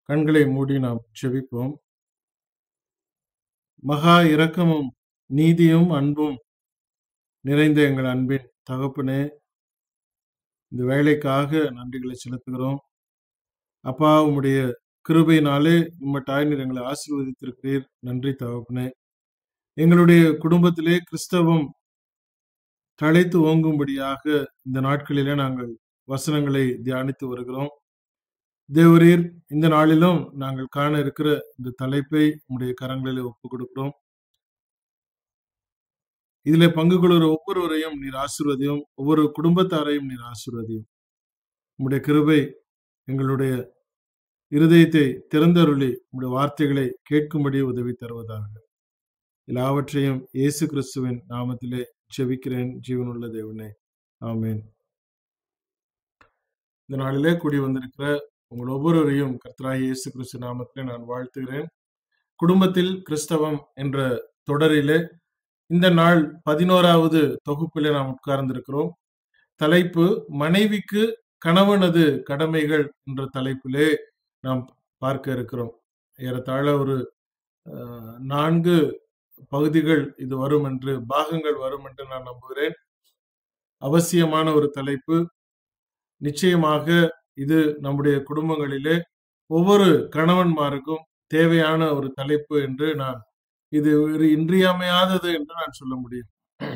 கண்களை மூடி நாம் செபிப்போம் மகா இரக்கமும் நீதியும் அன்பும் நிறைந்த எங்கள் அன்பின் தகப்பனே இந்த வேலைக்காக நன்றிகளை செலுத்துகிறோம் அப்பா உம்முடைய கிருபையினாலே உம்மட்டாய் நீர் எங்களை ஆசீர்வதித்திருக்கிறீர் நன்றி தகப்பனே எங்களுடைய குடும்பத்திலே கிறிஸ்தவம் தழைத்து ஓங்கும்படியாக இந்த நாட்களிலே நாங்கள் வசனங்களை தியானித்து வருகிறோம் தேவரீர் இந்த நாளிலும் நாங்கள் காண இருக்கிற இந்த தலைப்பை உம்முடைய கரங்களிலே ஒப்புக் கொடுக்கிறோம் இதிலே பங்கு கொள்கிற ஒவ்வொருவரையும் நீர் ஆசீர்வதியும் ஒவ்வொரு குடும்பத்தாரையும் நீர் ஆசீர்வதியும் உம்முடைய கிருபை எங்களுடைய இருதயத்தை திறந்தருளி உம்முடைய வார்த்தைகளை கேட்கும்படி உதவி தருவதாக எல்லாவற்றையும் இயேசு கிறிஸ்துவின் நாமத்திலே செபிக்கிறேன் ஜீவனுள்ள தேவனே ஆமேன் இந்த நாளிலே கூடி வந்திருக்கிற உங்கள் ஒவ்வொருவரையும் கர்த்தராய் இயேசு கிறிஸ்து நாமத்திலே நான் வாழ்த்துகிறேன் குடும்பத்தில் கிறிஸ்தவம் என்ற தொடரிலே இந்த நாள் பதினோராவது தொகுப்பிலே நாம் உட்கார்ந்திருக்கிறோம் தலைப்பு மனைவிக்கு கணவனது கடமைகள் என்ற தலைப்பிலே நாம் பார்க்க இருக்கிறோம் ஏறத்தாழ ஒரு அஹ், நான்கு பகுதிகள் இது வரும் என்று பாகங்கள் வரும் என்று நான் நம்புகிறேன் அவசியமான ஒரு தலைப்பு நிச்சயமாக இது நம்முடைய குடும்பங்களிலே ஒவ்வொரு கணவன்மாருக்கும் தேவையான ஒரு தலைப்பு என்று நான் இது ஒரு இன்றியமையாதது என்று நான் சொல்ல முடியும்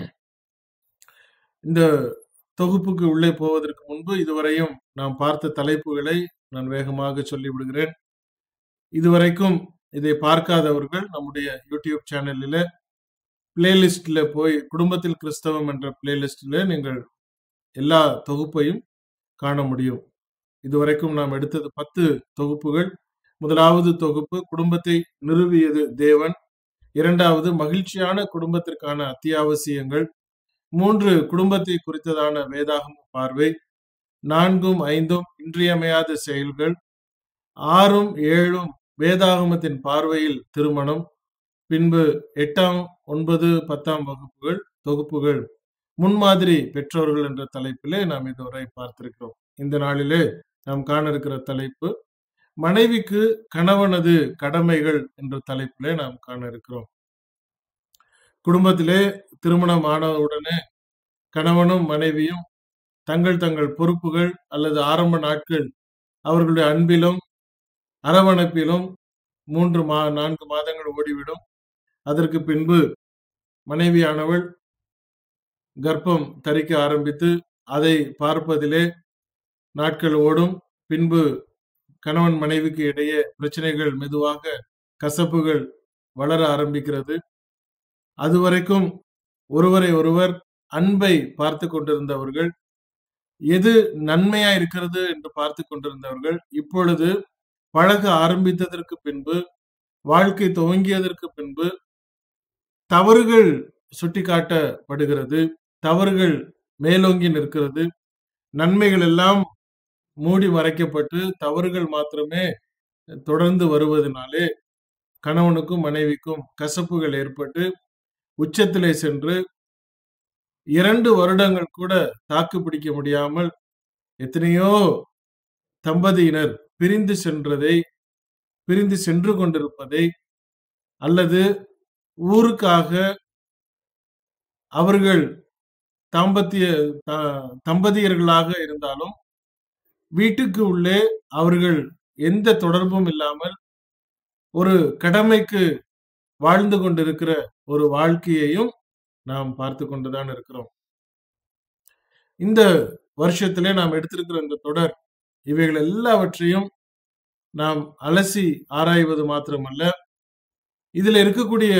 இந்த தொகுப்புக்கு உள்ளே போவதற்கு முன்பு இதுவரையும் நாம் பார்த்த தலைப்புகளை நான் வேகமாக சொல்லிவிடுகிறேன் இதுவரைக்கும் இதை பார்க்காதவர்கள் நம்முடைய யூடியூப் சேனலில் பிளேலிஸ்ட்ல போய் குடும்பத்தில் கிறிஸ்தவம் என்ற பிளேலிஸ்டில் நீங்கள் எல்லா தொகுப்பையும் காண முடியும் இதுவரைக்கும் நாம் எடுத்தது பத்து தொகுப்புகள் முதலாவது தொகுப்பு குடும்பத்தை நிறுவியது தேவன் இரண்டாவது மகிழ்ச்சியான குடும்பத்திற்கான அத்தியாவசியங்கள் மூன்று குடும்பத்தை குறித்ததான வேதாகம பார்வை நான்கும் ஐந்தும் இன்றியமையாத செயல்கள் ஆறும் ஏழும் வேதாகமத்தின் பார்வையில் திருமணம் பின்பு எட்டாம் ஒன்பது பத்தாம் வகுப்புகள் தொகுப்புகள் முன்மாதிரி பெற்றோர்கள் என்ற தலைப்பிலே நாம் இதுவரை பார்த்திருக்கிறோம் இந்த நாளிலே நாம் காண இருக்கிற தலைப்பு மனைவிக்கு கணவனது கடமைகள் என்ற தலைப்பிலே நாம் காண இருக்கிறோம் குடும்பத்திலே திருமணம் ஆனவுடனே கணவனும் மனைவியும் தங்கள் தங்கள் பொறுப்புகள் அல்லது ஆரம்ப நாட்கள் அவர்களுடைய அன்பிலும் அரவணைப்பிலும் மூன்று மா நான்கு மாதங்கள் ஓடிவிடும் அதற்கு பின்பு மனைவியானவள் கர்ப்பம் தரிக்க ஆரம்பித்து அதை பார்ப்பதிலே நாட்கள் ஓடும் பின்பு கணவன் மனைவிக்கு இடையே பிரச்சனைகள் மெதுவாக கசப்புகள் வளர ஆரம்பிக்கிறது அதுவரைக்கும் ஒருவரை ஒருவர் அன்பை பார்த்து கொண்டிருந்தவர்கள் எது நன்மையா இருக்கிறது என்று பார்த்து கொண்டிருந்தவர்கள் இப்பொழுது பழக ஆரம்பித்ததற்கு பின்பு வாழ்க்கை துவங்கியதற்கு பின்பு தவறுகள் சுட்டிக்காட்டப்படுகிறது தவறுகள் மேலோங்கி நிற்கிறது நன்மைகள் எல்லாம் மூடி மறைக்கப்பட்டு தவறுகள் மாத்திரமே தொடர்ந்து வருவதனாலே கணவனுக்கும் மனைவிக்கும் கசப்புகள் ஏற்பட்டு உச்சத்திலே சென்று இரண்டு வருடங்கள் கூட தாக்கு பிடிக்க முடியாமல் எத்தனையோ தம்பதியினர் பிரிந்து சென்றதை பிரிந்து சென்று கொண்டிருப்பதை அல்லது ஊருக்காக அவர்கள் தாம்பத்திய த- தம்பதியர்களாக இருந்தாலும் வீட்டுக்கு உள்ளே அவர்கள் எந்த தொடர்பும் இல்லாமல் ஒரு கடமைக்கு வாழ்ந்து கொண்டிருக்கிற ஒரு வாழ்க்கையையும் நாம் பார்த்து கொண்டுதான் இருக்கிறோம் இந்த வருஷத்திலே நாம் எடுத்திருக்கிற இந்த தொடர் இவைகள் எல்லாவற்றையும் நாம் அலசி ஆராய்வது மாத்திரமல்ல இதுல இருக்கக்கூடிய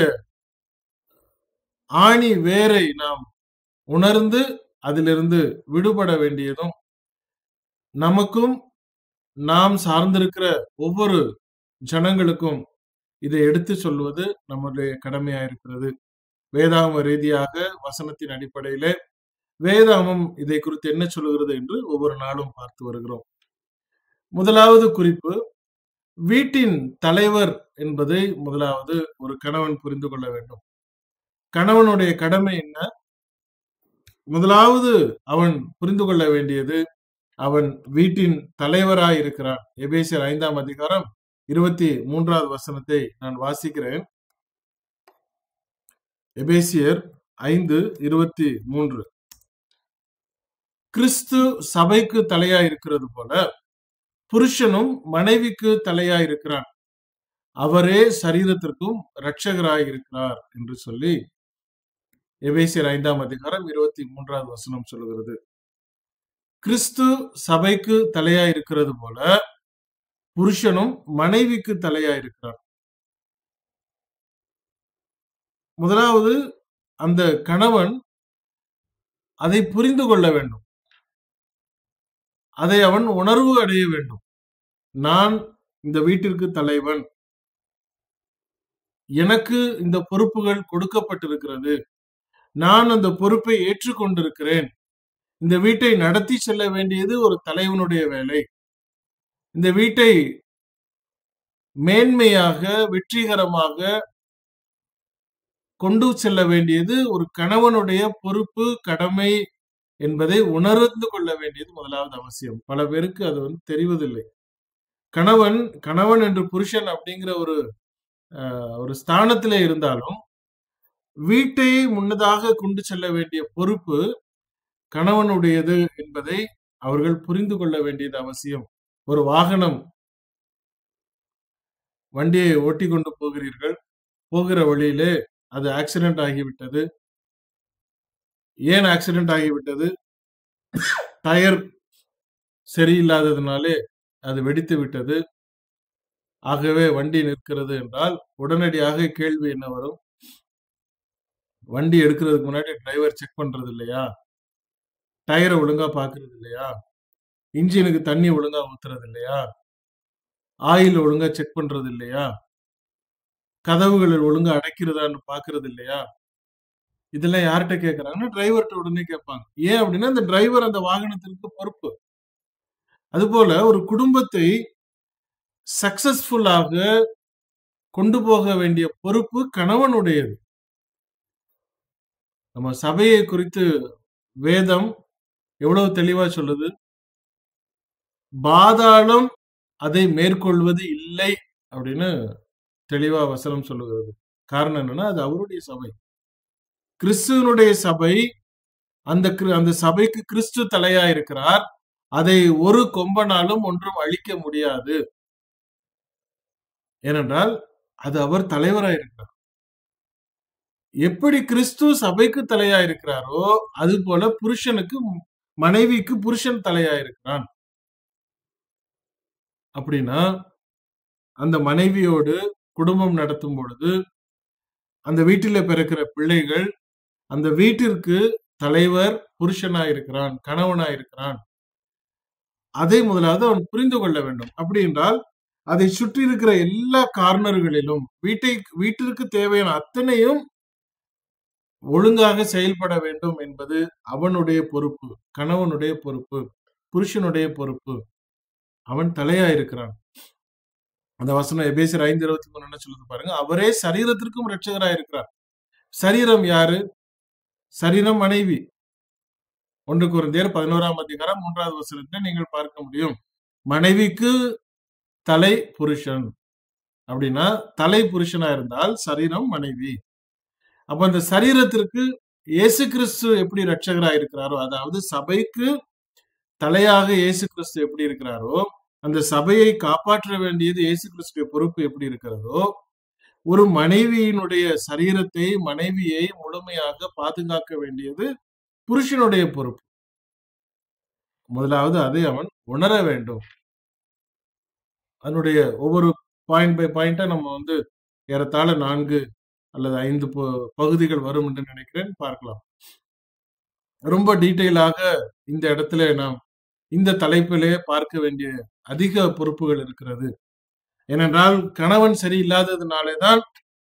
ஆணி வேரை நாம் உணர்ந்து அதிலிருந்து விடுபட வேண்டியதும் நமக்கும் நாம் சார்ந்திருக்கிற ஒவ்வொரு ஜனங்களுக்கும் இதை எடுத்து சொல்வது நம்முடைய கடமையா இருக்கிறது வேதாகம ரீதியாக வசனத்தின் அடிப்படையிலே வேதாகமம் இதை குறித்து என்ன சொல்லுகிறது என்று ஒவ்வொரு நாளும் பார்த்து வருகிறோம் முதலாவது குறிப்பு வீட்டின் தலைவர் என்பதை முதலாவது ஒரு கணவன் புரிந்து கொள்ள வேண்டும் கணவனுடைய கடமை என்ன முதலாவது அவன் புரிந்து கொள்ள வேண்டியது அவன் வீட்டின் தலைவராய் இருக்கிறான் எபேசியர் ஐந்தாம் அதிகாரம் இருபத்தி மூன்றாவது வசனத்தை நான் வாசிக்கிறேன் எபேசியர் ஐந்து இருபத்தி மூன்று கிறிஸ்து சபைக்கு தலையா இருக்கிறது போல புருஷனும் மனைவிக்கு தலையா இருக்கிறான் அவரே சரீரத்திற்கும் இரட்சகராய் இருக்கிறார் என்று சொல்லி எபேசியர் ஐந்தாம் அதிகாரம் இருபத்தி மூன்றாவது வசனம் சொல்லுகிறது கிறிஸ்து சபைக்கு தலையா இருக்கிறது போல புருஷனும் மனைவிக்கு தலையா இருக்கிறார் முதலாவது அந்த கணவன் அதை புரிந்து கொள்ள வேண்டும் அதை அவன் உணர்வு அடைய வேண்டும் நான் இந்த வீட்டிற்கு தலைவன் எனக்கு இந்த பொறுப்புகள் கொடுக்கப்பட்டிருக்கிறது நான் அந்த பொறுப்பை ஏற்றுக்கொண்டிருக்கிறேன் இந்த வீட்டை நடத்தி செல்ல வேண்டியது ஒரு தலைவனுடைய வேலை இந்த வீட்டை மேன்மையாக வெற்றிகரமாக கொண்டு செல்ல வேண்டியது ஒரு கணவனுடைய பொறுப்பு கடமை என்பதை உணர்ந்து கொள்ள வேண்டியது முதலாவது அவசியம் பல பேருக்கு அது வந்து தெரிவதில்லை கணவன் கணவன் என்று புருஷன் அப்படிங்கிற ஒரு ஒரு ஸ்தானத்திலே இருந்தாலும் வீட்டை முன்னதாக கொண்டு செல்ல வேண்டிய பொறுப்பு கணவனுடையது என்பதை அவர்கள் புரிந்து கொள்ள வேண்டியது அவசியம் ஒரு வாகனம் வண்டியை ஓட்டி கொண்டு போகிறீர்கள் போகிற வழியிலே அது ஆக்சிடென்ட் ஆகிவிட்டது ஏன் ஆக்சிடென்ட் ஆகிவிட்டது டயர் சரியில்லாததுனாலே அது வெடித்து விட்டது ஆகவே வண்டி நிற்கிறது என்றால் உடனடியாக கேள்வி என்ன வரும் வண்டி எடுக்கிறதுக்கு முன்னாடி டிரைவர் செக் பண்றது இல்லையா டயரை ஒழுங்கா பாக்குறது இல்லையா இன்ஜினுக்கு தண்ணி ஒழுங்கா ஊத்துறது இல்லையா ஆயில் ஒழுங்கா செக் பண்றது இல்லையா கதவுகள் ஒழுங்கா அடைக்கிறதான்னு பாக்குறது இல்லையா இதெல்லாம் யார்கிட்ட கேட்கறாங்கன்னா டிரைவர்கிட்ட உடனே கேட்பாங்க ஏன் அப்படின்னா அந்த டிரைவர் அந்த வாகனத்திற்கு பொறுப்பு அதுபோல ஒரு குடும்பத்தை சக்சஸ்ஃபுல்லாக கொண்டு போக வேண்டிய பொறுப்பு கணவனுடையது நம்ம சபையை குறித்து வேதம் எவ்வளவு தெளிவா சொல்லுது பாதாளம் அதை மேற்கொள்வது இல்லை அப்படின்னு தெளிவா வசனம் சொல்லுகிறது காரணம் என்னன்னா அது அவருடைய சபை கிறிஸ்துவனுடைய சபை அந்த அந்த சபைக்கு கிறிஸ்து தலையா இருக்கிறார் அதை ஒரு கொம்பனாலும் ஒன்றும் அழிக்க முடியாது ஏனென்றால் அது அவர் தலைவராக இருக்கிறார் எப்படி கிறிஸ்து சபைக்கு தலையா இருக்கிறாரோ அது போல புருஷனுக்கு மனைவிக்கு புருஷன் தலையா இருக்கிறான் அப்படின்னா அந்த மனைவியோடு குடும்பம் நடத்தும் பொழுது அந்த வீட்டில பிறக்கிற பிள்ளைகள் அந்த வீட்டிற்கு தலைவர் புருஷனா இருக்கிறான் கணவனா இருக்கிறான் அதை முதலாவது அவன் புரிந்து கொள்ள வேண்டும் அப்படி என்றால் அதை சுற்றி இருக்கிற எல்லா கார்னர்களிலும் வீட்டை வீட்டிற்கு தேவையான அத்தனையும் ஒழுங்காக செயல்பட வேண்டும் என்பது அவனுடைய பொறுப்பு கணவனுடைய பொறுப்பு புருஷனுடைய பொறுப்பு அவன் தலையா இருக்கிறான் அந்த வசனம் எபேசர் ஐந்து இருபத்தி மூணு என்ன சொல்லுது பாருங்க அவரே சரீரத்திற்கும் ரட்சகரா இருக்கிறார் சரீரம் யாரு சரீரம் மனைவி ஒன்று குறைந்தேர் பதினோராம் அதிகாரம் மூன்றாவது வசனத்தை நீங்கள் பார்க்க முடியும் மனைவிக்கு தலை புருஷன் அப்படின்னா தலை புருஷனா இருந்தால் சரீரம் மனைவி அப்ப அந்த சரீரத்திற்கு இயேசு கிறிஸ்து எப்படி ரட்சகரா இருக்கிறாரோ அதாவது சபைக்கு தலையாக இயேசு கிறிஸ்து எப்படி இருக்கிறாரோ அந்த சபையை காப்பாற்ற வேண்டியது இயேசு கிறிஸ்துடைய பொறுப்பு எப்படி இருக்கிறதோ ஒரு மனைவியினுடைய சரீரத்தை மனைவியை முழுமையாக பாதுகாக்க வேண்டியது புருஷனுடைய பொறுப்பு முதலாவது அதை அவன் உணர வேண்டும் அதனுடைய ஒவ்வொரு பாயிண்ட் பை பாயிண்டா நம்ம வந்து ஏறத்தாழ நான்கு அல்லது ஐந்து பகுதிகள் வரும் என்று நினைக்கிறேன் பார்க்கலாம் ரொம்ப டீட்டெயிலாக இந்த இடத்துல நாம் இந்த தலைப்பிலே பார்க்க வேண்டிய அதிக பொறுப்புகள் இருக்கிறது ஏனென்றால் கணவன் சரியில்லாததுனாலே தான்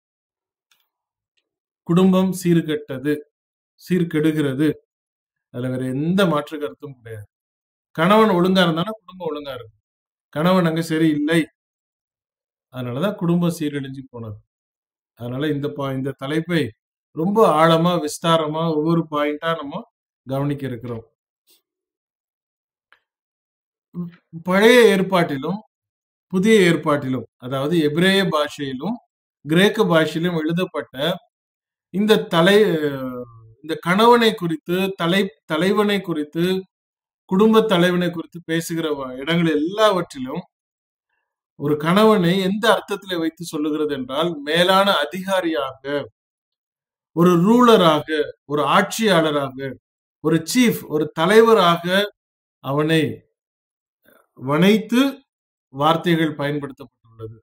குடும்பம் சீர்கெட்டது சீர்கெடுகிறது அதுல வேற எந்த மாற்று கருத்தும் கிடையாது கணவன் ஒழுங்கா இருந்தானா குடும்பம் ஒழுங்கா இருக்கும் கணவன் அங்க சரியில்லை அதனாலதான் குடும்பம் சீரழிஞ்சு போனது அதனால இந்த பா இந்த தலைப்பை ரொம்ப ஆழமா விஸ்தாரமா ஒவ்வொரு பாயிண்டா நம்ம கவனிக்க இருக்கிறோம் பழைய ஏற்பாட்டிலும் புதிய ஏற்பாட்டிலும் அதாவது எபிரேய பாஷையிலும் கிரேக்க பாஷையிலும் எழுதப்பட்ட இந்த தலை இந்த கணவனை குறித்து தலை தலைவனை குறித்து குடும்ப தலைவனை குறித்து பேசுகிற வ- இடங்கள் எல்லாவற்றிலும் ஒரு கணவனை எந்த அர்த்தத்திலே வைத்து சொல்லுகிறது என்றால் மேலான அதிகாரியாக ஒரு ரூலராக ஒரு ஆட்சியாளராக ஒரு சீஃப் ஒரு தலைவராக அவனை வனைத்து வார்த்தைகள் பயன்படுத்தப்பட்டுள்ளது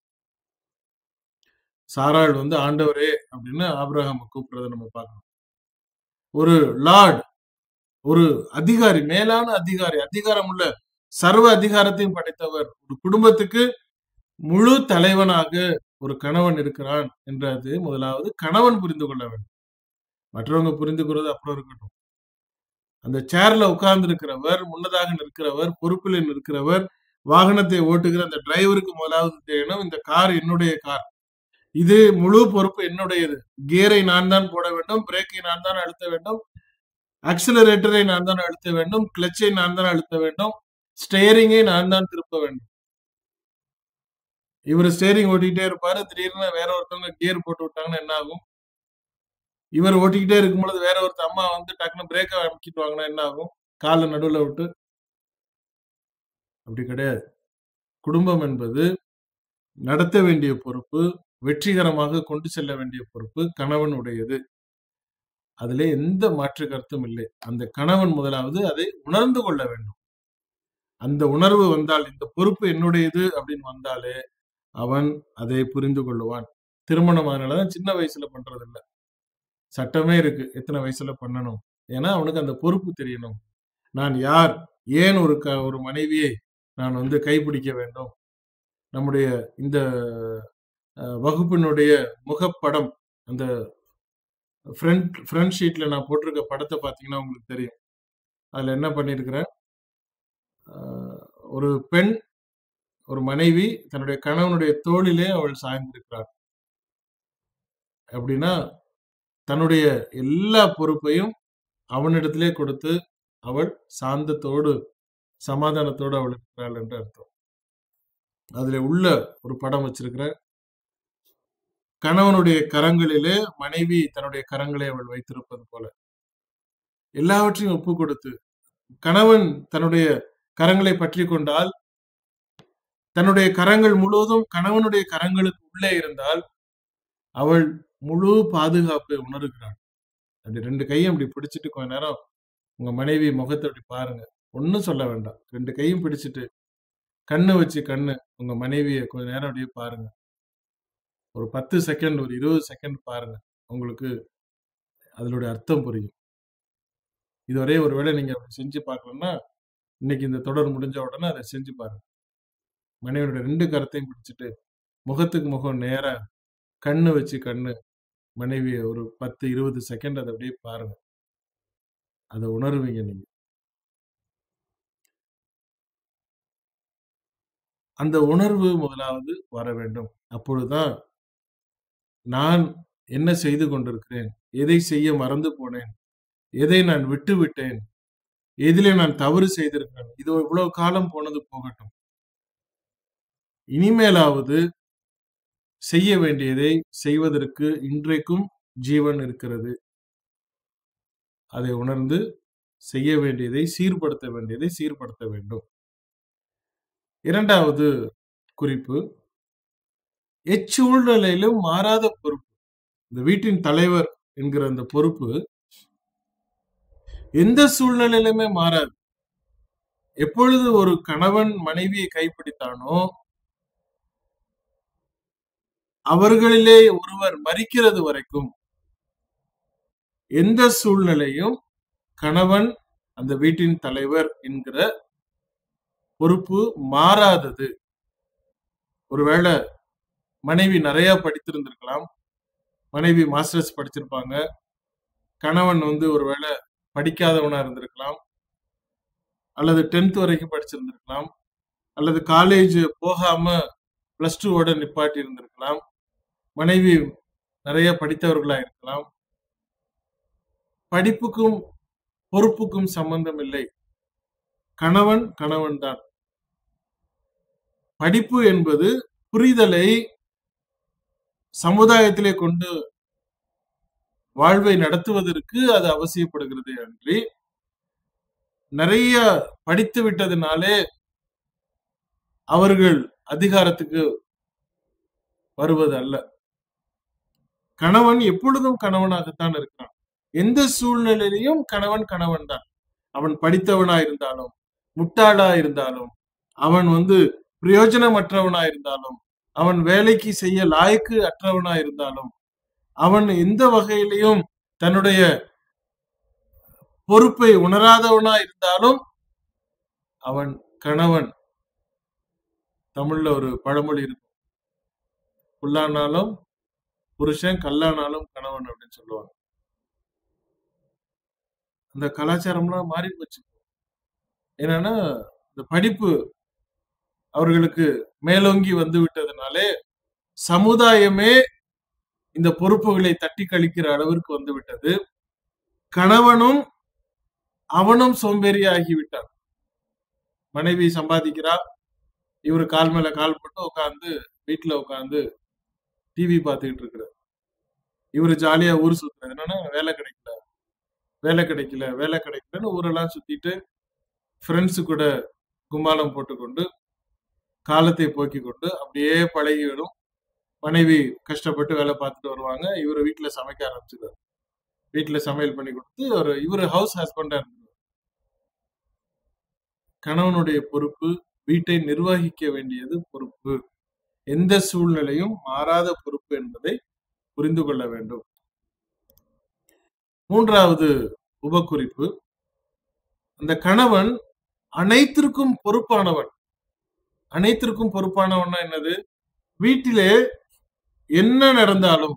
சாராள் வந்து ஆண்டவரே அப்படின்னு ஆபிரகாம் கூப்பிடுறத நம்ம பார்க்கணும் ஒரு லார்ட் ஒரு அதிகாரி மேலான அதிகாரி அதிகாரம் உள்ள சர்வ அதிகாரத்தையும் படைத்தவர் ஒரு குடும்பத்துக்கு முழு தலைவனாக ஒரு கணவன் இருக்கிறான் என்றது முதலாவது கணவன் புரிந்து கொள்ள வேண்டும் மற்றவங்க புரிந்து கொள்வது அப்புறம் இருக்கட்டும் அந்த சேர்ல உட்கார்ந்து இருக்கிறவர் முன்னதாக நிற்கிறவர் பொறுப்பில் நிற்கிறவர் வாகனத்தை ஓட்டுகிற அந்த டிரைவருக்கு முதலாவது தெரியணும் இந்த கார் என்னுடைய கார் இது முழு பொறுப்பு என்னுடையது கியரை நான் தான் போட வேண்டும் பிரேக்கை நான் தான் அழுத்த வேண்டும் அக்சிலரேட்டரை நான் தான் அழுத்த வேண்டும் கிளச்சை நான் தான் அழுத்த வேண்டும் ஸ்டேரிங்கை நான் தான் திருப்ப வேண்டும் இவர் ஸ்டேரிங் ஓட்டிக்கிட்டே இருப்பாரு திடீர்னு வேற ஒருத்தவங்க கியர் போட்டு விட்டாங்கன்னா என்ன ஆகும் இவர் ஓட்டிக்கிட்டே இருக்கும் பொழுது வேற ஒருத்தர் அம்மா வந்து டக்குனு பிரேக்கை அமைக்கிட்டு வாங்கினா என்ன ஆகும் காலை நடுவுல விட்டு அப்படி கிடையாது குடும்பம் என்பது நடத்த வேண்டிய பொறுப்பு வெற்றிகரமாக கொண்டு செல்ல வேண்டிய பொறுப்பு கணவன் உடையது அதிலே எந்த மாற்று கருத்தும் இல்லை அந்த கணவன் முதலாவது அதை உணர்ந்து கொள்ள வேண்டும் அந்த உணர்வு வந்தால் இந்த பொறுப்பு என்னுடையது அப்படின்னு வந்தாலே அவன் அதை புரிந்து கொள்ளுவான் திருமணம் அதனாலதான் சின்ன வயசுல பண்றது இல்ல சட்டமே இருக்கு எத்தனை வயசுல பண்ணணும் ஏன்னா அவனுக்கு அந்த பொறுப்பு தெரியணும் நான் யார் ஏன் ஒரு க ஒரு மனைவியை நான் வந்து கைப்பிடிக்க வேண்டும் நம்முடைய இந்த அஹ், வகுப்பினுடைய முகப்படம் அந்த ஃப்ரண்ட் ஃப்ரண்ட் ஷீட்ல நான் போட்டிருக்க படத்தை பார்த்தீங்கன்னா உங்களுக்கு தெரியும் அதுல என்ன பண்ணியிருக்கிறேன் அஹ், ஒரு பெண் ஒரு மனைவி தன்னுடைய கணவனுடைய தோளிலே அவள் சாய்ந்திருக்கிறாள் அப்படின்னா தன்னுடைய எல்லா பொறுப்பையும் அவனிடத்திலே கொடுத்து அவள் சாந்தத்தோடு சமாதானத்தோடு அவள் இருக்கிறாள் என்று அர்த்தம் அதுல உள்ள ஒரு படம் வச்சிருக்கிற கணவனுடைய கரங்களிலே மனைவி தன்னுடைய கரங்களை அவள் வைத்திருப்பது போல எல்லாவற்றையும் ஒப்பு கொடுத்து கணவன் தன்னுடைய கரங்களை பற்றி கொண்டால் தன்னுடைய கரங்கள் முழுவதும் கணவனுடைய கரங்களுக்கு உள்ளே இருந்தால் அவள் முழு பாதுகாப்பை உணர்கிறாள் அப்படி ரெண்டு கையும் அப்படி பிடிச்சிட்டு கொஞ்ச நேரம் உங்க மனைவி முகத்தை அப்படி பாருங்க ஒன்னும் சொல்ல வேண்டாம் ரெண்டு கையும் பிடிச்சிட்டு கண்ணு வச்சு கண்ணு உங்க மனைவியை கொஞ்ச நேரம் அப்படியே பாருங்க ஒரு பத்து செகண்ட் ஒரு இருபது செகண்ட் பாருங்க உங்களுக்கு அதனுடைய அர்த்தம் புரியும் இதுவரை ஒருவேளை நீங்க அப்படி செஞ்சு பார்க்கலன்னா இன்னைக்கு இந்த தொடர் முடிஞ்ச உடனே அதை செஞ்சு பாருங்க மனைவியோட ரெண்டு கரத்தையும் பிடிச்சிட்டு முகத்துக்கு முகம் நேரா கண்ணு வச்சு கண்ணு மனைவியை ஒரு பத்து இருபது செகண்ட் அதை அப்படியே பாருங்க அதை உணர்வீங்க நீங்க அந்த உணர்வு முதலாவது வர வேண்டும் அப்பொழுதுதான் நான் என்ன செய்து கொண்டிருக்கிறேன் எதை செய்ய மறந்து போனேன் எதை நான் விட்டு விட்டேன் எதிலே நான் தவறு செய்திருக்கிறேன் இது இவ்வளவு காலம் போனது போகட்டும் இனிமேலாவது செய்ய வேண்டியதை செய்வதற்கு இன்றைக்கும் ஜீவன் இருக்கிறது அதை உணர்ந்து செய்ய வேண்டியதை சீர்படுத்த வேண்டியதை சீர்படுத்த வேண்டும் இரண்டாவது குறிப்பு எச்சூழ்நிலையிலும் மாறாத பொறுப்பு இந்த வீட்டின் தலைவர் என்கிற அந்த பொறுப்பு எந்த சூழ்நிலையிலுமே மாறாது எப்பொழுது ஒரு கணவன் மனைவியை கைப்பிடித்தானோ அவர்களிலே ஒருவர் மறிக்கிறது வரைக்கும் எந்த சூழ்நிலையும் கணவன் அந்த வீட்டின் தலைவர் என்கிற பொறுப்பு மாறாதது ஒருவேளை மனைவி நிறைய படித்திருந்திருக்கலாம் மனைவி மாஸ்டர்ஸ் படிச்சிருப்பாங்க கணவன் வந்து ஒருவேளை படிக்காதவனா இருந்திருக்கலாம் அல்லது டென்த் வரைக்கும் படிச்சிருந்திருக்கலாம் அல்லது காலேஜ் போகாம பிளஸ் டூவோட நிப்பாட்டி இருந்திருக்கலாம் மனைவி நிறைய படித்தவர்களா இருக்கலாம் படிப்புக்கும் பொறுப்புக்கும் சம்பந்தம் இல்லை கணவன் கணவன் தான் படிப்பு என்பது புரிதலை சமுதாயத்திலே கொண்டு வாழ்வை நடத்துவதற்கு அது அவசியப்படுகிறது அன்றி நிறைய படித்து விட்டதுனாலே அவர்கள் அதிகாரத்துக்கு வருவது அல்ல கணவன் எப்பொழுதும் கணவனாகத்தான் இருக்கிறான் எந்த சூழ்நிலையிலும் கணவன் கணவன் தான் அவன் படித்தவனா இருந்தாலும் முட்டாளா இருந்தாலும் அவன் வந்து பிரயோஜனமற்றவனா இருந்தாலும் அவன் வேலைக்கு செய்ய லாய்க்கு அற்றவனா இருந்தாலும் அவன் எந்த வகையிலையும் தன்னுடைய பொறுப்பை உணராதவனா இருந்தாலும் அவன் கணவன் தமிழ்ல ஒரு பழமொழி இருக்கு புல்லானாலும் புருஷன் கல்லானாலும் கணவன் அப்படின்னு சொல்லுவாங்க அந்த கலாச்சாரம்லாம் மாறி போச்சு என்னன்னா இந்த படிப்பு அவர்களுக்கு மேலோங்கி வந்து விட்டதுனாலே சமுதாயமே இந்த பொறுப்புகளை தட்டி கழிக்கிற அளவிற்கு வந்து விட்டது கணவனும் அவனும் சோம்பேறி ஆகிவிட்டான் மனைவி சம்பாதிக்கிறா இவரு கால் மேல கால் போட்டு உட்காந்து வீட்டுல உட்காந்து டிவி பார்த்துக்கிட்டு இருக்கிறார் இவரு ஜாலியா ஊர் சுத்துறது என்னன்னா வேலை கிடைக்கல வேலை கிடைக்கல வேலை கிடைக்கலன்னு ஊரெல்லாம் சுத்திட்டு ஃப்ரெண்ட்ஸு கூட கும்மாளம் போட்டுக்கொண்டு காலத்தை போக்கி கொண்டு அப்படியே பழகிவிடும் மனைவி கஷ்டப்பட்டு வேலை பார்த்துட்டு வருவாங்க இவர் வீட்டுல சமைக்க ஆரம்பிச்சிருவார் வீட்டுல சமையல் பண்ணி கொடுத்து ஒரு இவர் ஹவுஸ் ஹஸ்பண்டா இருந்தார் கணவனுடைய பொறுப்பு வீட்டை நிர்வகிக்க வேண்டியது பொறுப்பு எந்த சூழ்நிலையும் மாறாத பொறுப்பு என்பதை புரிந்து கொள்ள வேண்டும் மூன்றாவது உபகுறிப்பு அந்த கணவன் அனைத்திற்கும் பொறுப்பானவன் அனைத்திற்கும் பொறுப்பானவன்னா என்னது வீட்டிலே என்ன நடந்தாலும்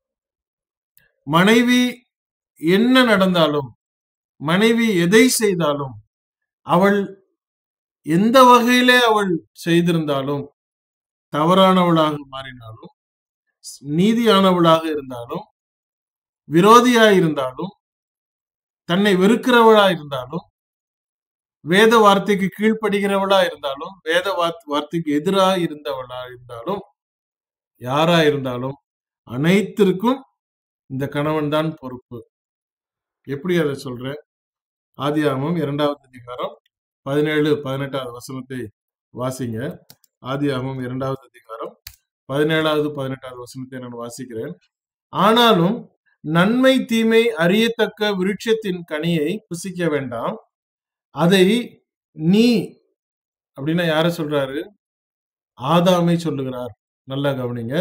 மனைவி என்ன நடந்தாலும் மனைவி எதை செய்தாலும் அவள் எந்த வகையிலே அவள் செய்திருந்தாலும் தவறானவளாக மாறினாலும் நீதியானவளாக இருந்தாலும் விரோதியா இருந்தாலும் தன்னை வெறுக்கிறவளா இருந்தாலும் வேத வார்த்தைக்கு கீழ்ப்படுகிறவளா இருந்தாலும் வேத வார்த்தைக்கு எதிராக இருந்தவளா இருந்தாலும் யாரா இருந்தாலும் அனைத்திற்கும் இந்த கணவன் தான் பொறுப்பு எப்படி அதை சொல்றேன் ஆதியாமம் இரண்டாவது அதிகாரம் பதினேழு பதினெட்டாவது வசனத்தை வாசிங்க ஆதியாமம் இரண்டாவது அதிகாரம் பதினேழாவது பதினெட்டாவது வசனத்தை நான் வாசிக்கிறேன் ஆனாலும் நன்மை தீமை அறியத்தக்க விருட்சத்தின் கனியை புசிக்க வேண்டாம் அதை நீ அப்படின்னா யார சொல்றாரு ஆதாமை சொல்லுகிறார் நல்லா கவனிங்க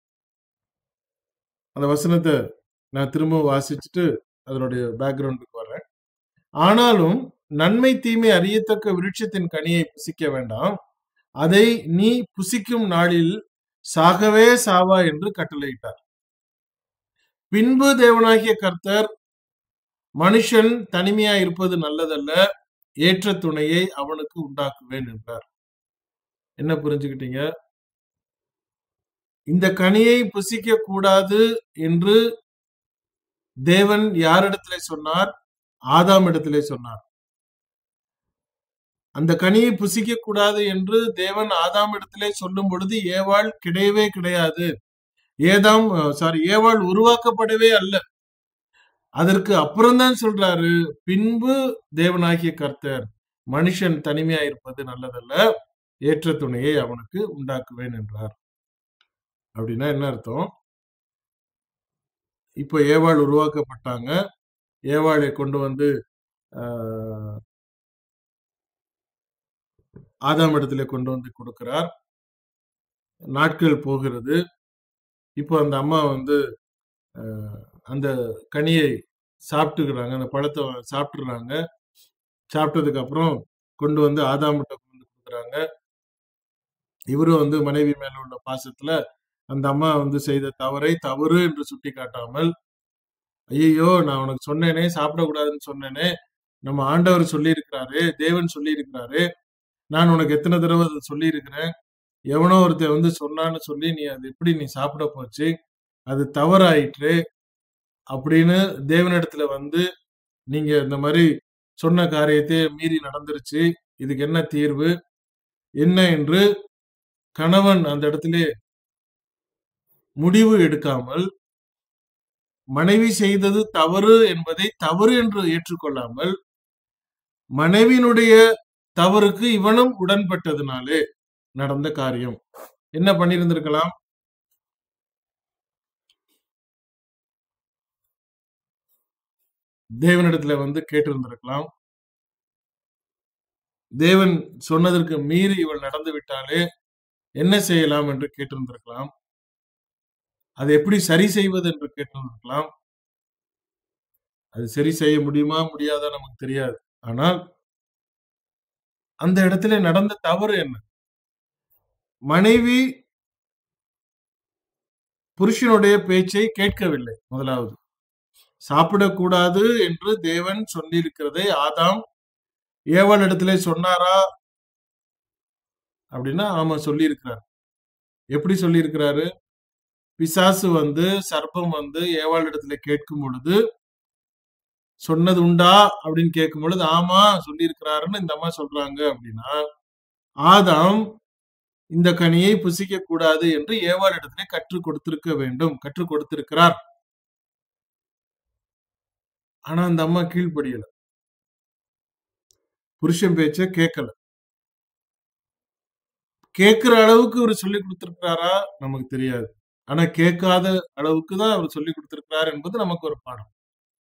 அந்த வசனத்தை நான் திரும்ப வாசிச்சுட்டு அதனுடைய பேக்ரவுண்டுக்கு வர்றேன் ஆனாலும் நன்மை தீமை அறியத்தக்க விருட்சத்தின் கனியை புசிக்க வேண்டாம் அதை நீ புசிக்கும் நாளில் சாகவே சாவா என்று கட்டளையிட்டார் பின்பு தேவனாகிய கர்த்தர் மனுஷன் தனிமையா இருப்பது நல்லதல்ல ஏற்ற துணையை அவனுக்கு உண்டாக்குவேன் என்றார் என்ன புரிஞ்சுக்கிட்டீங்க இந்த கனியை புசிக்க கூடாது என்று தேவன் யாரிடத்திலே சொன்னார் ஆதாம் இடத்திலே சொன்னார் அந்த கனியை புசிக்க கூடாது என்று தேவன் ஆதாம் இடத்திலே சொல்லும் பொழுது ஏவாள் கிடையவே கிடையாது ஏதாம் சாரி ஏவாள் உருவாக்கப்படவே அல்ல அதற்கு அப்புறம்தான் சொல்றாரு பின்பு தேவனாகிய கர்த்தர் மனுஷன் தனிமையா இருப்பது நல்லதல்ல ஏற்ற துணையை அவனுக்கு உண்டாக்குவேன் என்றார் அப்படின்னா என்ன அர்த்தம் இப்போ ஏவாள் உருவாக்கப்பட்டாங்க ஏவாளை கொண்டு வந்து ஆதாம் இடத்துல கொண்டு வந்து கொடுக்கிறார் நாட்கள் போகிறது இப்போ அந்த அம்மா வந்து அந்த கனியை சாப்பிட்டுக்கிறாங்க அந்த பழத்தை சாப்பிட்டுறாங்க சாப்பிட்டதுக்கு அப்புறம் கொண்டு வந்து ஆதாமிட்ட கொண்டு வந்து கொடுக்குறாங்க இவரும் வந்து மனைவி மேல உள்ள பாசத்துல அந்த அம்மா வந்து செய்த தவறை தவறு என்று சுட்டி காட்டாமல் ஐயோ நான் உனக்கு சொன்னேனே சாப்பிடக்கூடாதுன்னு சொன்னேனே நம்ம ஆண்டவர் சொல்லி இருக்கிறாரு தேவன் சொல்லி இருக்கிறாரு நான் உனக்கு எத்தனை தடவை அதை சொல்லி இருக்கிறேன் எவனோ ஒருத்தர் வந்து சொன்னான்னு சொல்லி நீ அது எப்படி நீ சாப்பிட போச்சு அது தவறாயிற்று அப்படின்னு தேவனிடத்துல வந்து நீங்க இந்த மாதிரி சொன்ன காரியத்தை மீறி நடந்துருச்சு இதுக்கு என்ன தீர்வு என்ன என்று கணவன் அந்த இடத்திலே முடிவு எடுக்காமல் மனைவி செய்தது தவறு என்பதை தவறு என்று ஏற்றுக்கொள்ளாமல் மனைவியினுடைய தவறுக்கு இவனும் உடன்பட்டதுனாலே நடந்த காரியம் என்ன பண்ணியிருந்திருக்கலாம் தேவனிடத்துல வந்து கேட்டிருந்திருக்கலாம் தேவன் சொன்னதற்கு மீறி இவள் நடந்து விட்டாலே என்ன செய்யலாம் என்று கேட்டிருந்திருக்கலாம் அதை எப்படி சரி செய்வது என்று கேட்டிருந்திருக்கலாம் அது சரி செய்ய முடியுமா முடியாதா நமக்கு தெரியாது ஆனால் அந்த இடத்துல நடந்த தவறு என்ன மனைவி புருஷனுடைய பேச்சை கேட்கவில்லை முதலாவது சாப்பிடக்கூடாது என்று தேவன் சொல்லியிருக்கிறதை ஆதாம் ஏவல் இடத்துல சொன்னாரா அப்படின்னா ஆமா சொல்லியிருக்கிறார் எப்படி சொல்லியிருக்கிறாரு பிசாசு வந்து சர்ப்பம் வந்து ஏவாள் இடத்துல கேட்கும் பொழுது சொன்னது உண்டா அப்படின்னு கேட்கும் பொழுது ஆமா சொல்லியிருக்கிறாருன்னு இந்த அம்மா சொல்றாங்க அப்படின்னா ஆதாம் இந்த கனியை புசிக்க கூடாது என்று ஏவாள் இடத்துல கற்றுக் கொடுத்திருக்க வேண்டும் கற்றுக் கொடுத்திருக்கிறார் ஆனா அந்த அம்மா கீழ்ப்படியல புருஷன் பேச்ச கேட்கல கேட்கிற அளவுக்கு அவர் சொல்லி கொடுத்திருக்கிறாரா நமக்கு தெரியாது ஆனா கேட்காத அளவுக்கு தான் அவர் சொல்லி கொடுத்திருக்கிறார் என்பது நமக்கு ஒரு பாடம்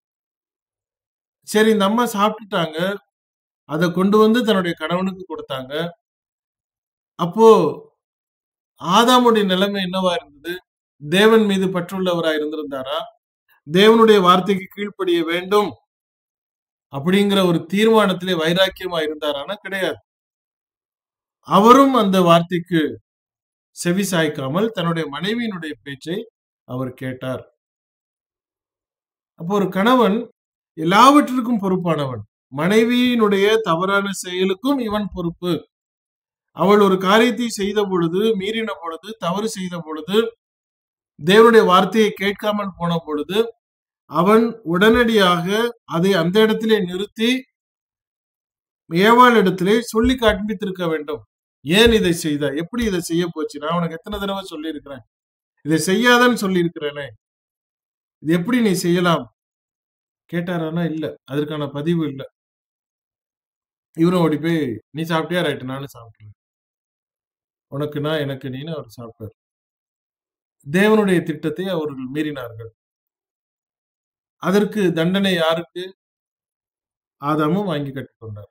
சரி இந்த அம்மா சாப்பிட்டுட்டாங்க அதை கொண்டு வந்து தன்னுடைய கணவனுக்கு கொடுத்தாங்க அப்போ ஆதாமுடைய நிலைமை என்னவா இருந்தது தேவன் மீது பற்றுள்ளவரா இருந்திருந்தாரா தேவனுடைய வார்த்தைக்கு கீழ்ப்படிய வேண்டும் அப்படிங்கிற ஒரு தீர்மானத்திலே வைராக்கியமா இருந்தாரானா கிடையாது அவரும் அந்த வார்த்தைக்கு செவி சாய்க்காமல் தன்னுடைய மனைவியினுடைய பேச்சை அவர் கேட்டார் அப்போ ஒரு கணவன் எல்லாவற்றிற்கும் பொறுப்பானவன் மனைவியினுடைய தவறான செயலுக்கும் இவன் பொறுப்பு அவள் ஒரு காரியத்தை செய்த பொழுது மீறின பொழுது தவறு செய்த பொழுது தேவனுடைய வார்த்தையை கேட்காமல் போன பொழுது அவன் உடனடியாக அதை அந்த இடத்திலே நிறுத்தி ஏவாள் இடத்திலே சொல்லி காண்பித்திருக்க வேண்டும் ஏன் இதை செய்த எப்படி இதை செய்ய போச்சு நான் உனக்கு எத்தனை தடவை சொல்லியிருக்கிறேன் இதை செய்யாதன்னு சொல்லியிருக்கிறேனே இது எப்படி நீ செய்யலாம் கேட்டாரானா இல்ல அதற்கான பதிவு இல்ல இவரும் ஓடி போய் நீ சாப்பிட்டியா ரைட்டு நானும் சாப்பிட்டேன் உனக்கு நான் எனக்கு நீன்னு அவர் சாப்பிட்டார் தேவனுடைய திட்டத்தை அவர்கள் மீறினார்கள் அதற்கு தண்டனை யாருக்கு ஆதாமும் வாங்கி கட்டிக்கொண்டார்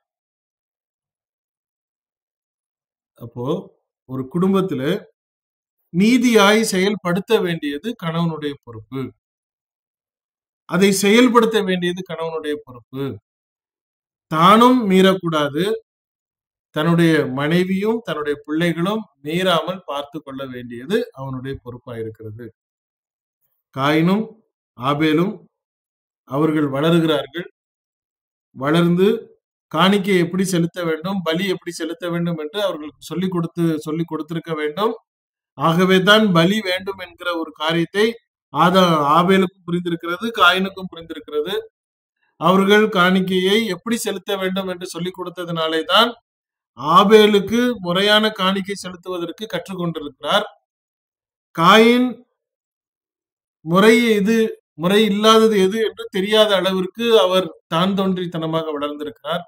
அப்போ ஒரு குடும்பத்துல நீதியாய் செயல்படுத்த வேண்டியது கணவனுடைய பொறுப்பு அதை செயல்படுத்த வேண்டியது கணவனுடைய பொறுப்பு தானும் மீறக்கூடாது தன்னுடைய மனைவியும் தன்னுடைய பிள்ளைகளும் மீறாமல் பார்த்து கொள்ள வேண்டியது அவனுடைய பொறுப்பா இருக்கிறது காயினும் ஆபேலும் அவர்கள் வளருகிறார்கள் வளர்ந்து காணிக்கை எப்படி செலுத்த வேண்டும் பலி எப்படி செலுத்த வேண்டும் என்று அவர்களுக்கு சொல்லிக் கொடுத்து சொல்லிக் கொடுத்திருக்க வேண்டும் ஆகவே தான் பலி வேண்டும் என்கிற ஒரு காரியத்தை ஆதா ஆபேலுக்கும் புரிந்திருக்கிறது காயினுக்கும் புரிந்திருக்கிறது அவர்கள் காணிக்கையை எப்படி செலுத்த வேண்டும் என்று சொல்லிக் கொடுத்ததினாலே தான் ஆபேலுக்கு முறையான காணிக்கை செலுத்துவதற்கு கற்றுக்கொண்டிருக்கிறார் காயின் முறை இது முறை இல்லாதது எது என்று தெரியாத அளவிற்கு அவர் தான் தோன்றித்தனமாக வளர்ந்திருக்கிறார்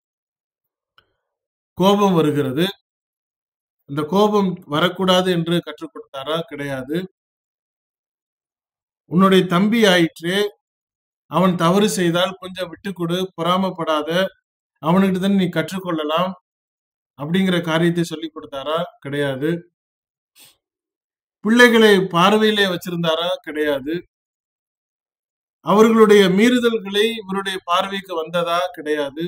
கோபம் வருகிறது இந்த கோபம் வரக்கூடாது என்று கற்றுக் கொடுத்தாரா கிடையாது உன்னுடைய தம்பி ஆயிற்றே அவன் தவறு செய்தால் கொஞ்சம் விட்டு கொடு பொறாமப்படாத அவனுக்கிட்ட தான் நீ கற்றுக்கொள்ளலாம் அப்படிங்கிற காரியத்தை சொல்லி கொடுத்தாரா கிடையாது பிள்ளைகளை பார்வையிலே வச்சிருந்தாரா கிடையாது அவர்களுடைய மீறுதல்களை இவருடைய பார்வைக்கு வந்ததா கிடையாது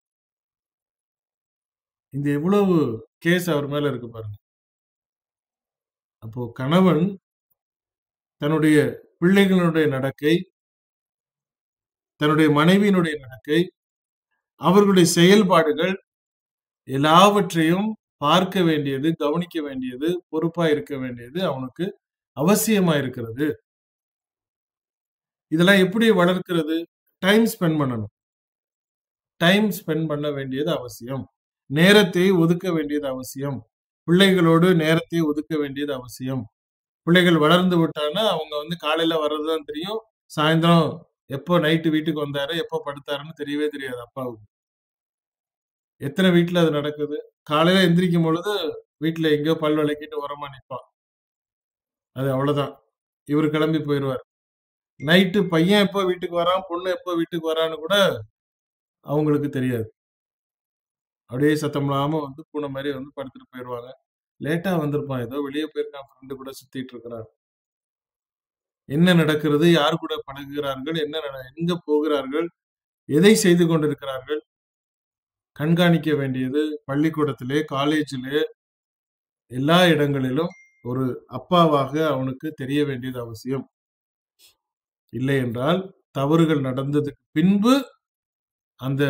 இந்த எவ்வளவு கேஸ் அவர் மேல இருக்கு பாருங்க அப்போ கணவன் தன்னுடைய பிள்ளைகளுடைய நடக்கை தன்னுடைய மனைவியினுடைய நடக்கை அவர்களுடைய செயல்பாடுகள் எல்லாவற்றையும் பார்க்க வேண்டியது கவனிக்க வேண்டியது பொறுப்பா இருக்க வேண்டியது அவனுக்கு அவசியமா இருக்கிறது இதெல்லாம் எப்படி வளர்க்கிறது டைம் ஸ்பெண்ட் பண்ணணும் டைம் ஸ்பெண்ட் பண்ண வேண்டியது அவசியம் நேரத்தை ஒதுக்க வேண்டியது அவசியம் பிள்ளைகளோடு நேரத்தை ஒதுக்க வேண்டியது அவசியம் பிள்ளைகள் வளர்ந்து விட்டான்னா அவங்க வந்து காலையில வர்றதுதான் தெரியும் சாயந்தரம் எப்போ நைட்டு வீட்டுக்கு வந்தாரு எப்போ படுத்தாருன்னு தெரியவே தெரியாது அப்பாவுக்கு எத்தனை வீட்டுல அது நடக்குது காலையில எந்திரிக்கும் பொழுது வீட்டுல எங்கேயோ பல் விளக்கிட்டு உரமா நிற்பான் அது அவ்வளவுதான் இவர் கிளம்பி போயிடுவார் நைட்டு பையன் எப்போ வீட்டுக்கு வரான் பொண்ணு எப்போ வீட்டுக்கு வரான்னு கூட அவங்களுக்கு தெரியாது அப்படியே சத்தம் இல்லாம வந்து பூனை மாதிரி வந்து படுத்துட்டு போயிடுவாங்க லேட்டா வந்திருப்பான் ஏதோ வெளியே போயிருக்கான் ஃப்ரெண்டு கூட சுத்திட்டு இருக்கிறான் என்ன நடக்கிறது யார் கூட பழகுகிறார்கள் என்ன நட- எங்க போகிறார்கள் எதை செய்து கொண்டிருக்கிறார்கள் கண்காணிக்க வேண்டியது பள்ளிக்கூடத்திலே காலேஜிலே எல்லா இடங்களிலும் ஒரு அப்பாவாக அவனுக்கு தெரிய வேண்டியது அவசியம் இல்லை என்றால் தவறுகள் நடந்ததுக்கு பின்பு அந்த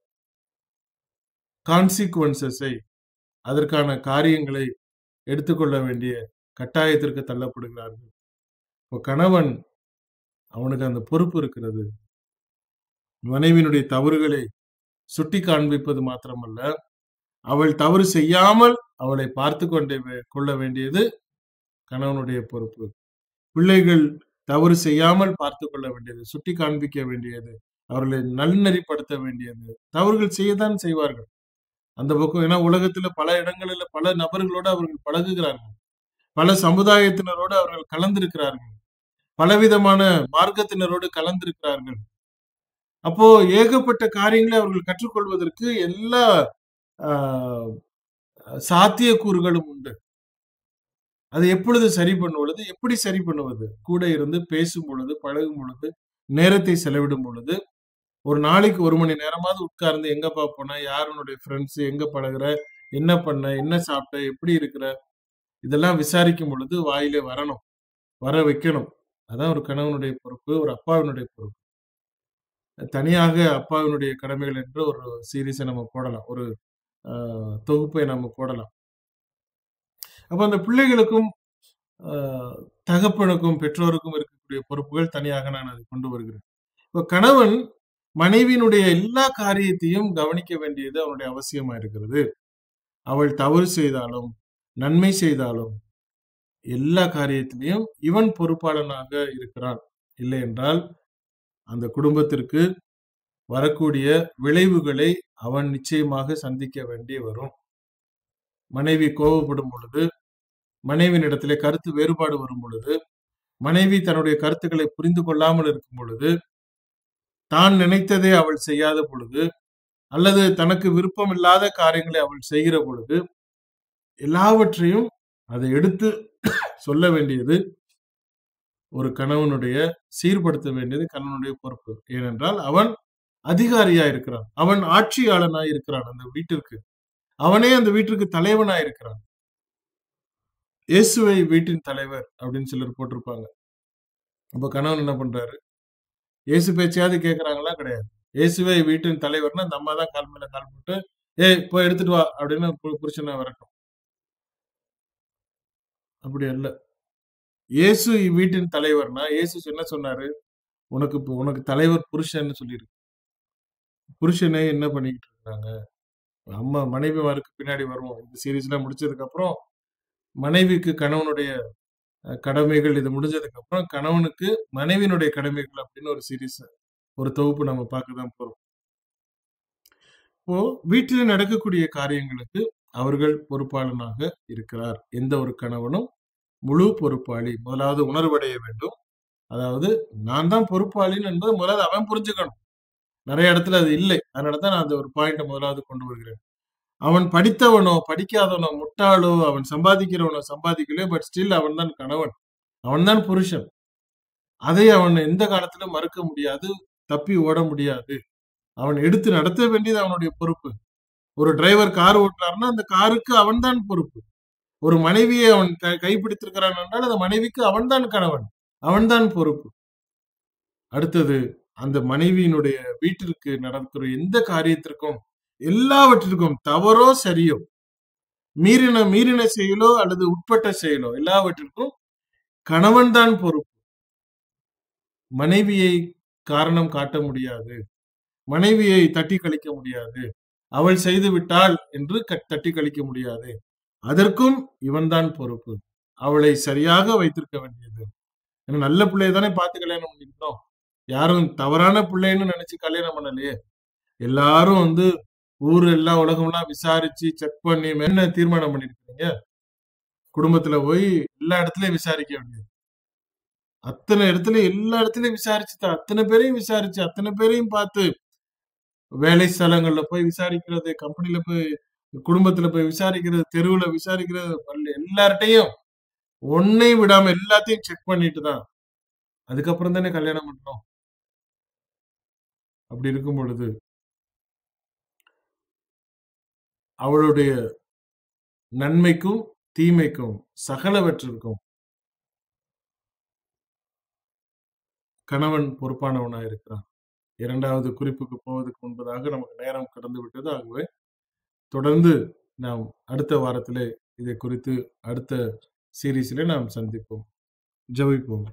கான்சிக்வன்சஸை அதற்கான காரியங்களை எடுத்துக்கொள்ள வேண்டிய கட்டாயத்திற்கு தள்ளப்படுகிறார்கள் இப்போ கணவன் அவனுக்கு அந்த பொறுப்பு இருக்கிறது மனைவியினுடைய தவறுகளை சுட்டி காண்பிப்பது மாத்திரமல்ல அவள் தவறு செய்யாமல் அவளை பார்த்து கொண்டே வே- கொள்ள வேண்டியது கணவனுடைய பொறுப்பு பிள்ளைகள் தவறு செய்யாமல் பார்த்து கொள்ள வேண்டியது சுட்டி காண்பிக்க வேண்டியது அவர்களை நல்நெறிப்படுத்த வேண்டியது தவறுகள் செய்யத்தான் செய்வார்கள் அந்த பக்கம் ஏன்னா உலகத்துல பல இடங்களில் பல நபர்களோடு அவர்கள் பழகுகிறார்கள் பல சமுதாயத்தினரோடு அவர்கள் கலந்திருக்கிறார்கள் பலவிதமான மார்க்கத்தினரோடு கலந்திருக்கிறார்கள் அப்போ ஏகப்பட்ட காரியங்களை அவர்கள் கற்றுக்கொள்வதற்கு எல்லா ஆஹ், சாத்தியக்கூறுகளும் உண்டு அதை எப்பொழுது சரி பண்ணுவது எப்படி சரி பண்ணுவது கூட இருந்து பேசும் பொழுது பழகும் பொழுது நேரத்தை செலவிடும் பொழுது ஒரு நாளைக்கு ஒரு மணி நேரமாவது உட்கார்ந்து எங்கப்பா போன யார் உன்னுடைய ஃப்ரெண்ட்ஸ் எங்க பழகுற என்ன பண்ண என்ன சாப்பிட்ட எப்படி இருக்கிற இதெல்லாம் விசாரிக்கும் பொழுது வாயிலே வரணும் வர வைக்கணும் அதான் ஒரு கணவனுடைய பொறுப்பு ஒரு அப்பாவினுடைய பொறுப்பு தனியாக அப்பாவினுடைய கடமைகள் என்று ஒரு சீரீஸை நம்ம போடலாம் ஒரு ஆஹ், தொகுப்பை நம்ம போடலாம் அப்ப அந்த பிள்ளைகளுக்கும் ஆஹ், தகப்பனுக்கும் பெற்றோருக்கும் இருக்கக்கூடிய பொறுப்புகள் தனியாக நான் அதை கொண்டு வருகிறேன் இப்ப கணவன் மனைவியினுடைய எல்லா காரியத்தையும் கவனிக்க வேண்டியது அவனுடைய அவசியமா இருக்கிறது அவள் தவறு செய்தாலும் நன்மை செய்தாலும் எல்லா காரியத்திலையும் இவன் பொறுப்பாளனாக இருக்கிறான் இல்லை என்றால் அந்த குடும்பத்திற்கு வரக்கூடிய விளைவுகளை அவன் நிச்சயமாக சந்திக்க வேண்டி வரும் மனைவி கோபப்படும் பொழுது மனைவியினிடத்திலே கருத்து வேறுபாடு வரும் பொழுது மனைவி தன்னுடைய கருத்துக்களை புரிந்து கொள்ளாமல் இருக்கும் பொழுது தான் நினைத்ததை அவள் செய்யாத பொழுது அல்லது தனக்கு விருப்பம் இல்லாத காரியங்களை அவள் செய்கிற பொழுது எல்லாவற்றையும் அதை எடுத்து சொல்ல வேண்டியது ஒரு கணவனுடைய சீர்படுத்த வேண்டியது கணவனுடைய பொறுப்பு ஏனென்றால் அவன் அதிகாரியா இருக்கிறான் அவன் ஆட்சியாளனா இருக்கிறான் அந்த வீட்டிற்கு அவனே அந்த வீட்டிற்கு தலைவனா இருக்கிறான் இயேசுவை வீட்டின் தலைவர் அப்படின்னு சிலர் போட்டிருப்பாங்க அப்ப கணவன் என்ன பண்றாரு இயேசு பேச்சையாவது கேட்கறாங்களா கிடையாது இயேசுவை வீட்டின் தலைவர்னா இந்த அம்மா தான் கால் மேல கால் போட்டு ஏய் போய் எடுத்துட்டு வா அப்படின்னு பு- புருஷனை வரட்டும் அப்படி அல்ல இயேசு வீட்டின் தலைவர்னா இயேசு என்ன சொன்னாரு உனக்கு இப்போ உனக்கு தலைவர் புருஷன்னு சொல்லியிருக்கு புருஷனே என்ன பண்ணிக்கிட்டு இருக்காங்க அம்மா மனைவிமாருக்கு பின்னாடி வருவோம் இந்த சீரீஸ்லாம் முடிச்சதுக்கு அப்புறம் மனைவிக்கு கணவனுடைய அஹ், கடமைகள் இது முடிஞ்சதுக்கு அப்புறம் கணவனுக்கு மனைவியினுடைய கடமைகள் அப்படின்னு ஒரு சீரீஸ் ஒரு தொகுப்பு நம்ம பார்க்க தான் போறோம் இப்போ வீட்டில் நடக்கக்கூடிய காரியங்களுக்கு அவர்கள் பொறுப்பாளனாக இருக்கிறார் எந்த ஒரு கணவனும் முழு பொறுப்பாளி முதலாவது உணர்வடைய வேண்டும் அதாவது நான் தான் பொறுப்பாளின்னு என்பதை முதலாவது அவன் புரிஞ்சுக்கணும் நிறைய இடத்துல அது இல்லை அதனால தான் நான் அந்த ஒரு பாயிண்ட முதலாவது கொண்டு வருகிறேன் அவன் படித்தவனோ படிக்காதவனோ முட்டாளோ அவன் சம்பாதிக்கிறவனோ சம்பாதிக்கலையோ பட் ஸ்டில் அவன் தான் கணவன் அவன் தான் புருஷன் அதை அவன் எந்த காலத்திலும் மறுக்க முடியாது தப்பி ஓட முடியாது அவன் எடுத்து நடத்த வேண்டியது அவனுடைய பொறுப்பு ஒரு டிரைவர் கார் ஓட்டுறாருன்னா அந்த காருக்கு அவன்தான் பொறுப்பு ஒரு மனைவியை அவன் கை- கைப்பிடித்திருக்கிறான் என்றால் அந்த மனைவிக்கு அவன்தான் கணவன் அவன்தான் பொறுப்பு அடுத்தது அந்த மனைவியினுடைய வீட்டிற்கு நடக்கிற எந்த காரியத்திற்கும் எல்லாவற்றிற்கும் தவறோ சரியோ மீறின மீறின செயலோ அல்லது உட்பட்ட செயலோ எல்லாவற்றிற்கும் கணவன் தான் பொறுப்பு மனைவியை காரணம் காட்ட முடியாது மனைவியை தட்டி கழிக்க முடியாது அவள் செய்து விட்டாள் என்று க- தட்டி கழிக்க முடியாது அதற்கும் இவன்தான் பொறுப்பு அவளை சரியாக வைத்திருக்க வேண்டியது ஏன்னா நல்ல பிள்ளைய தானே பார்த்து கல்யாணம் பண்ணிருக்கோம் யாரும் தவறான பிள்ளைன்னு நினைச்சு கல்யாணம் பண்ணலையே எல்லாரும் வந்து ஊர் எல்லா உலகம்லாம் விசாரிச்சு செக் பண்ணி என்ன தீர்மானம் பண்ணிருக்கீங்க குடும்பத்துல போய் எல்லா இடத்துலயும் விசாரிக்க வேண்டியது அத்தனை இடத்துல எல்லா இடத்துலயும் விசாரிச்சு தான் அத்தனை பேரையும் விசாரிச்சு அத்தனை பேரையும் பார்த்து வேலை ஸ்தலங்கள்ல போய் விசாரிக்கிறது கம்பெனில போய் குடும்பத்துல போய் விசாரிக்கிறது தெருவுல விசாரிக்கிறது பள்ளி எல்லார்ட்டையும் ஒன்னையும் விடாம எல்லாத்தையும் செக் பண்ணிட்டு தான் அதுக்கப்புறம் தானே கல்யாணம் பண்றோம் அப்படி இருக்கும் பொழுது அவளுடைய நன்மைக்கும் தீமைக்கும் சகலவற்றிற்கும் கணவன் பொறுப்பானவனா இருக்கிறான் இரண்டாவது குறிப்புக்கு போவதற்கு முன்பதாக நமக்கு நேரம் கடந்து விட்டது ஆகவே தொடர்ந்து நாம் அடுத்த வாரத்திலே இதை குறித்து அடுத்த சீரீஸிலே நாம் சந்திப்போம் ஜெபிப்போம்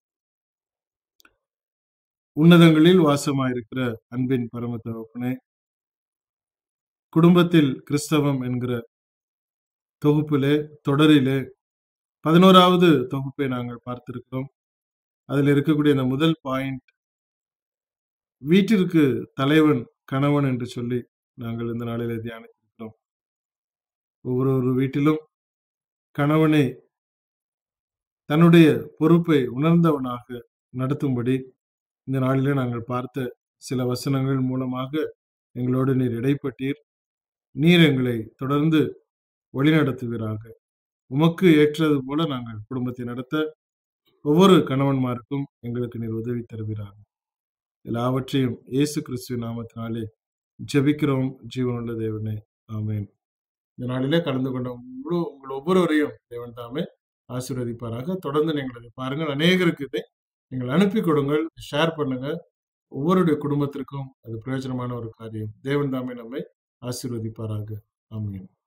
உன்னதங்களில் வாசமாயிருக்கிற அன்பின் பரம தகப்பனே குடும்பத்தில் கிறிஸ்தவம் என்கிற தொகுப்பிலே தொடரிலே பதினோராவது தொகுப்பை நாங்கள் பார்த்திருக்கிறோம் அதில் இருக்கக்கூடிய அந்த முதல் பாயிண்ட் வீட்டிற்கு தலைவன் கணவன் என்று சொல்லி நாங்கள் இந்த நாளிலே தியானித்திருக்கிறோம் ஒவ்வொரு ஒரு வீட்டிலும் கணவனை தன்னுடைய பொறுப்பை உணர்ந்தவனாக நடத்தும்படி இந்த நாளிலே நாங்கள் பார்த்த சில வசனங்கள் மூலமாக எங்களோடு நீர் இடைப்பட்டீர் நீர் எங்களை தொடர்ந்து வழிநடத்துவீராக உமக்கு ஏற்றது போல நாங்கள் குடும்பத்தை நடத்த ஒவ்வொரு கணவன்மாருக்கும் எங்களுக்கு நீர் உதவி தருவீராக எல்லாவற்றையும் இயேசு கிறிஸ்துவ நாமத்தினாலே ஜெபிக்கிறோம் ஜீவனுள்ள தேவனே ஆமேன் இந்த நாளிலே கலந்து கொண்ட முழு உங்கள் ஒவ்வொருவரையும் தேவன் தாமே ஆசீர்வதிப்பாராக தொடர்ந்து நீங்கள் அதை பாருங்கள் அநேகருக்கு இதை நீங்கள் அனுப்பி கொடுங்கள் ஷேர் பண்ணுங்க ஒவ்வொருடைய குடும்பத்திற்கும் அது பிரயோஜனமான ஒரு காரியம் தேவன் தாமே நம்மை ஆசீர்வதிப்பாராக ஆமீன்